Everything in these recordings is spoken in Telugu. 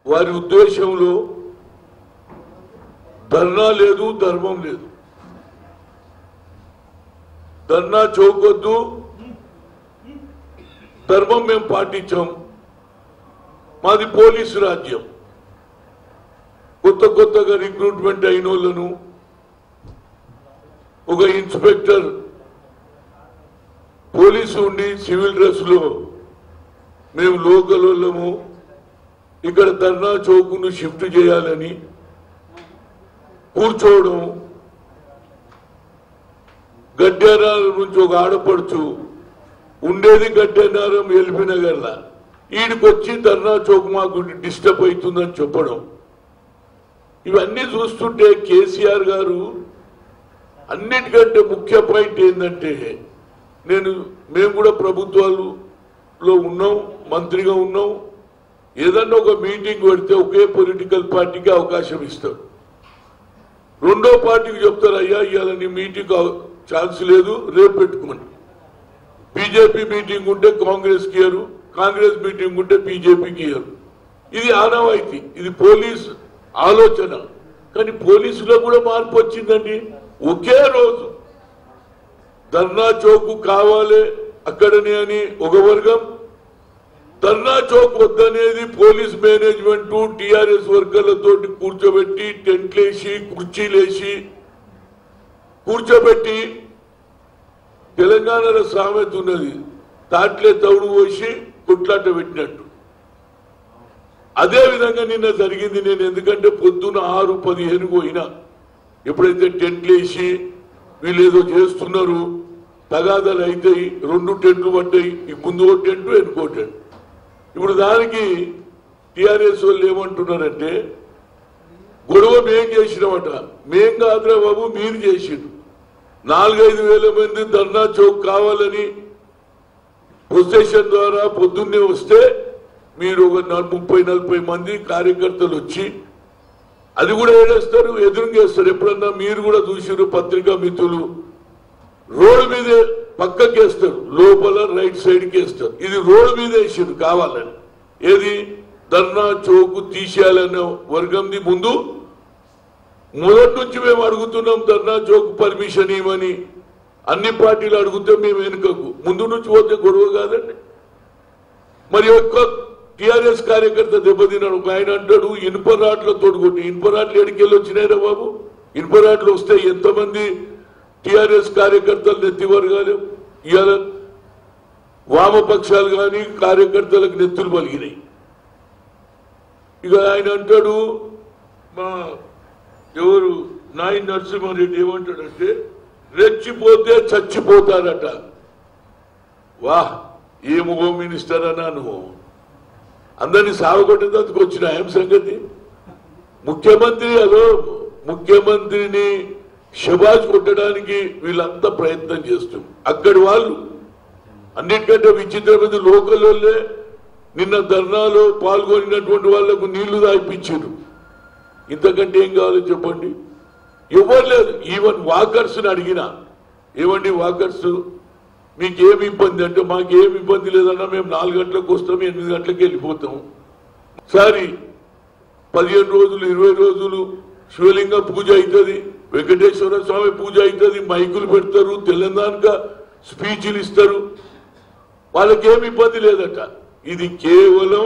వారి ఉద్దేశంలో ధర్నా లేదు ధర్మం లేదు ధర్నా చౌకొద్దు ధర్మం మేము పాటించాం మాది పోలీసు రాజ్యం కొత్త కొత్తగా రిక్రూట్మెంట్ అయిన వాళ్ళను ఒక ఇన్స్పెక్టర్ పోలీసు ఉండి సివిల్ డ్రెస్ లో మేము లోకల్ వాళ్ళము ఇక్కడ ధర్నా చౌకును షిఫ్ట్ చేయాలని కూర్చోవడం గడ్డెనారం నుంచి ఒక ఆడపడుచు ఉండేది గడ్డెనారం ఎల్బీ నగర్లా ఈడికొచ్చి ధర్నా చౌక్ మాకు డిస్టర్బ్ అవుతుందని చెప్పడం ఇవన్నీ చూస్తుంటే కేసీఆర్ గారు అన్నిటికంటే ముఖ్య పాయింట్ ఏంటంటే నేను మేము కూడా ప్రభుత్వాలలో ఉన్నాం మంత్రిగా ఉన్నాం ఏదన్నా ఒక మీటింగ్ పెడితే ఒకే పొలిటికల్ పార్టీకి అవకాశం ఇస్తాం రెండో పార్టీకి చెప్తారు అయ్యా ఇవాళ నీ మీటింగ్ ఛాన్స్ లేదు రేపు పెట్టుకోండి బీజేపీ మీటింగ్ ఉంటే కాంగ్రెస్ కి ఇయ్యరు కాంగ్రెస్ మీటింగ్ ఉంటే బీజేపీకి ఇయ్యరు ఇది ఆనవాయితీ ఇది పోలీస్ ఆలోచన కానీ పోలీసులో కూడా మార్పు వచ్చిందండి ఒకే రోజు ధర్నా చౌక్ కావాలి అక్కడనే అని ఒక వర్గం ధర్నా చౌక్ వద్దనేది పోలీస్ మేనేజ్మెంట్ టిఆర్ఎస్ వర్కర్లతో కూర్చోబెట్టి టెంట్లేసి కుర్చీలేసి కూర్చోబెట్టి తెలంగాణలో సామెత ఉన్నది తాట్లే తవుడు పోసి కొట్లాట పెట్టినట్టు అదే విధంగా నిన్న జరిగింది నేను ఎందుకంటే పొద్దున ఆరు పదిహేను పోయినా ఎప్పుడైతే టెంట్లు వేసి వీళ్ళు ఏదో చేస్తున్నారు తగాదాలు అవుతాయి రెండు టెంట్లు పడ్డాయి ఈ ముందు ఒక టెంట్ వెనుకో టెంట్ ఇప్పుడు దానికి టిఆర్ఎస్ వాళ్ళు ఏమంటున్నారంటే గొడవ మేం చేసినామట మేం కాదురా బాబు మీరు చేసిండు నాలుగైదు వేల మంది ధర్నా చౌక్ కావాలని ప్రొసెషన్ ద్వారా పొద్దున్నే వస్తే మీరు ఒక నల్- ముప్పై నలభై మంది కార్యకర్తలు వచ్చి అది కూడా ఏడేస్తారు ఎదురుగేస్తారు ఎప్పుడన్నా మీరు కూడా చూసిరు పత్రికా మిత్రులు రోడ్డు మీదే పక్కకి వేస్తారు లోపల రైట్ సైడ్ కి వేస్తారు ఇది రోడ్డు మీద వేసారు కావాలని ఏది ధర్నా చౌకు తీసేయాలన్న వర్గంది ముందు మొదటి నుంచి మేము అడుగుతున్నాం ధర్నా చౌక్ పర్మిషన్ ఇవ్వని అన్ని పార్టీలు అడిగితే మేము వెనుకకు ముందు నుంచి పోతే గొడవ కాదండి మరి ఒక్క టిఆర్ఎస్ కార్యకర్త దెబ్బతిన్నాడు ఒక ఆయన అంటాడు ఇనుప రాట్ల తోడుకొట్టి ఇనుప రాట్లు ఎడికెళ్ళి వచ్చినాయిరా బాబు ఇనుప రాట్లు వస్తే ఎంతమంది టిఆర్ఎస్ కార్యకర్తలు నెత్తి వర్గాలు ఇవాళ వామపక్షాలు కానీ కార్యకర్తలకు నెత్తులు పలిగినాయి ఇక ఆయన అంటాడు మా ఎవరు నాయి నరసింహారెడ్డి ఏమంటాడంటే రెచ్చిపోతే చచ్చిపోతారట వాహ్ ఏం హోమ్ మినిస్టర్ అన్నా నువ్వు అందరినీ సాగుకొట్టేందుకు వచ్చిన ఏం సంగతి ముఖ్యమంత్రి అలో ముఖ్యమంత్రిని శబాజ్ కొట్టడానికి వీళ్ళంతా ప్రయత్నం చేస్తున్నారు అక్కడి వాళ్ళు అన్నిటికంటే విచిత్రమైన లోకల్ వాళ్ళే నిన్న ధర్నాలో పాల్గొనినటువంటి వాళ్లకు నీళ్లు దాయిపించారు ఇంతకంటే ఏం కావాలో చెప్పండి ఎవరు లేదు ఈవెన్ వాకర్స్ అడిగినా ఏమండి వాకర్స్ మీకు ఏమి ఇబ్బంది అంటే మాకు ఏమి ఇబ్బంది లేదన్నా మేము నాలుగు గంటలకు వస్తాం ఎనిమిది గంటలకు వెళ్ళిపోతాం సారి పదిహేను రోజులు ఇరవై రోజులు శివలింగ పూజ అవుతుంది వెంకటేశ్వర స్వామి పూజ అవుతుంది మైకులు పెడతారు తెలంగాణ స్పీచ్లు ఇస్తారు వాళ్ళకి ఏమి ఇబ్బంది లేదట ఇది కేవలం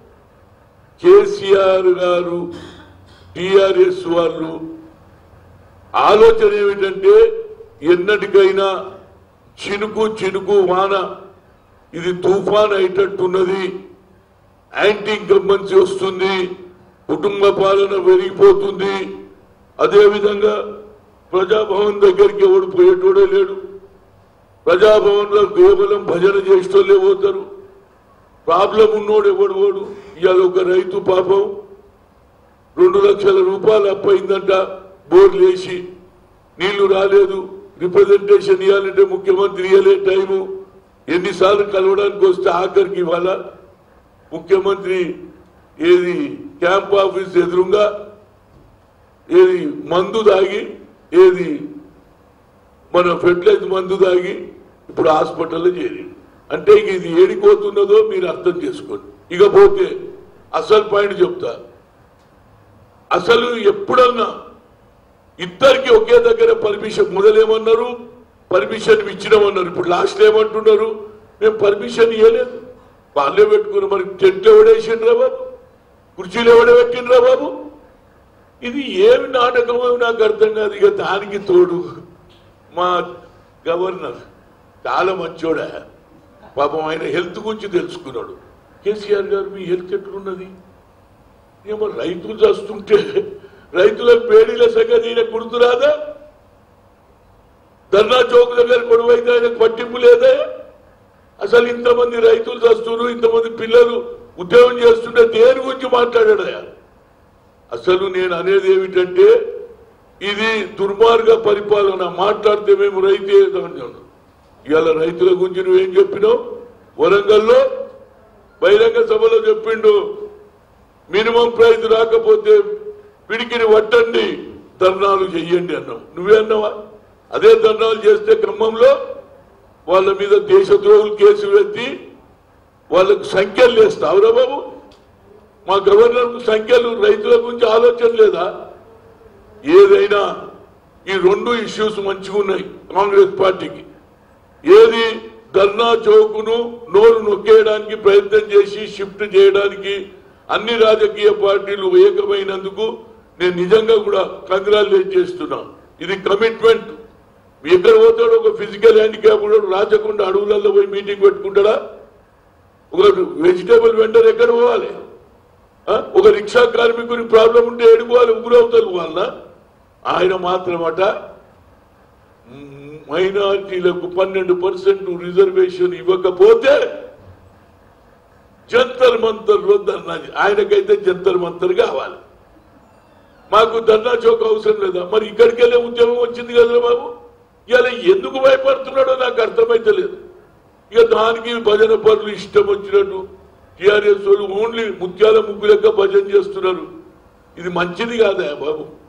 కేసీఆర్ గారు టిఆర్ఎస్ వాళ్ళు ఆలోచన ఏమిటంటే ఎన్నటికైనా చినుకు చినుకు వాన ఇది తుఫాన్ అయ్యేటట్టున్నది యాంటీ ఇన్కంబెన్సీ వస్తుంది కుటుంబ పాలన పెరిగిపోతుంది అదేవిధంగా ప్రజాభవన్ దగ్గరికి ఎవడు పోయేటోడే లేడు ప్రజాభవన్ లో కేవలం భజన చేసేటోళ్ళే పోతారు ప్రాబ్లం ఉన్నోడు ఎవడు పోడు ఇవాళ ఒక రైతు పాపం రెండు లక్షల రూపాయలు అప్పయిందంట బోర్లు వేసి నీళ్లు రాలేదు రిప్రజెంటేషన్ ఇవ్వాలంటే ముఖ్యమంత్రి ఇవ్వలే టైము ఎన్నిసార్లు కలవడానికి వస్తే ఆఖరికి ఇవాళ ముఖ్యమంత్రి ఏది క్యాంప్ ఆఫీస్ ఎదురుగా ఏది మందు దాగి ఏది మన ఫెర్టిలైజ్ మందు దాగి ఇప్పుడు హాస్పిటల్లో చేరి అంటే ఇక ఇది ఏడిపోతున్నదో మీరు అర్థం చేసుకోండి ఇకపోతే అసలు పాయింట్ చెప్తా అసలు ఎప్పుడన్నా ఇద్దరికి ఒకే దగ్గర పర్మిషన్ మొదలేమన్నారు పర్మిషన్ ఇచ్చినామన్నారు ఇప్పుడు లాస్ట్ ఏమంటున్నారు మేము పర్మిషన్ ఇవ్వలేదు వాళ్ళే పెట్టుకున్నారు మరి టెంట్ ఎవడేసిండ్రా బాబు కుర్చీలు ఎవడబెట్టిండ్రా బాబు ఇది ఏమి నాటకమో నాకు అర్థం కాదు ఇక దానికి తోడు మా గవర్నర్ చాలా మంచోడా పాపం ఆయన హెల్త్ గురించి తెలుసుకున్నాడు కేసీఆర్ గారు మీ హెల్త్ ఎట్లున్నది ఏమో రైతులు చేస్తుంటే రైతులకు పేడీల సంగతి ఈయన గుర్తురాదా ధర్నా చౌక్ దగ్గర గొడవైతే ఆయనకు పట్టింపు లేదే అసలు ఇంతమంది రైతులు చేస్తున్నారు ఇంతమంది పిల్లలు ఉద్యోగం చేస్తుంటే దేని గురించి మాట్లాడాడు ఆయన? అసలు నేను అనేది ఏమిటంటే ఇది దుర్మార్గ పరిపాలన మాట్లాడితే మేము రైతే అంటున్నాం ఇవాళ రైతుల గురించి నువ్వేం చెప్పినావు వరంగల్లో బహిరంగ సభలో చెప్పిండు మినిమం ప్రైస్ రాకపోతే పిడికిని వట్టండి ధర్నాలు చెయ్యండి అన్నావు నువ్వే అన్నావా అదే ధర్నాలు చేస్తే ఖమ్మంలో వాళ్ళ మీద దేశద్రోహులు కేసులు ఎత్తి వాళ్ళకు సంఖ్యలు వేస్తావురా బాబు మా గవర్నర్ సంఖ్యలు రైతుల గురించి ఆలోచన లేదా ఏదైనా ఈ రెండు ఇష్యూస్ మంచిగా ఉన్నాయి కాంగ్రెస్ పార్టీకి ఏది ధర్నా చౌకును నోరు నొక్కేయడానికి ప్రయత్నం చేసి షిఫ్ట్ చేయడానికి అన్ని రాజకీయ పార్టీలు ఏకమైనందుకు నేను నిజంగా కూడా కంగ్రాచులేట్ చేస్తున్నా ఇది కమిట్మెంట్ ఎక్కడ పోతాడు ఒక ఫిజికల్ హ్యాండిక్యాప్ కూడా రాచకుండా అడవులలో పోయి మీటింగ్ పెట్టుకుంటాడా ఒక వెజిటేబుల్ వెండర్ ఎక్కడ పోవాలి ఆ? ఒక రిక్షా కార్మికుని ప్రాబ్లం ఉంటే ఏడుకోవాలి ఉగ్రవతలు వాళ్ళ ఆయన మాత్రమట మ్, మైనారిటీలకు పన్నెండు పర్సెంట్ రిజర్వేషన్ ఇవ్వకపోతే జంతర్ మంతర్ లో ధర్నా చే- ఆయనకైతే జంతర్ మంతర్ కావాలి మాకు ధర్నా చౌక్ అవసరం లేదా మరి ఇక్కడికి వెళ్ళే ఉద్యమం వచ్చింది కదా బాబు ఇలా ఎందుకు భయపడుతున్నాడో నాకు అర్థమైతలేదు ఇక దానికి భజన పనులు ఇష్టం వచ్చినట్టు టిఆర్ఎస్ వాళ్ళు ఓన్లీ ముత్యాల ముగ్గు లెక్క భజన చేస్తున్నారు ఇది మంచిది కాదా బాబు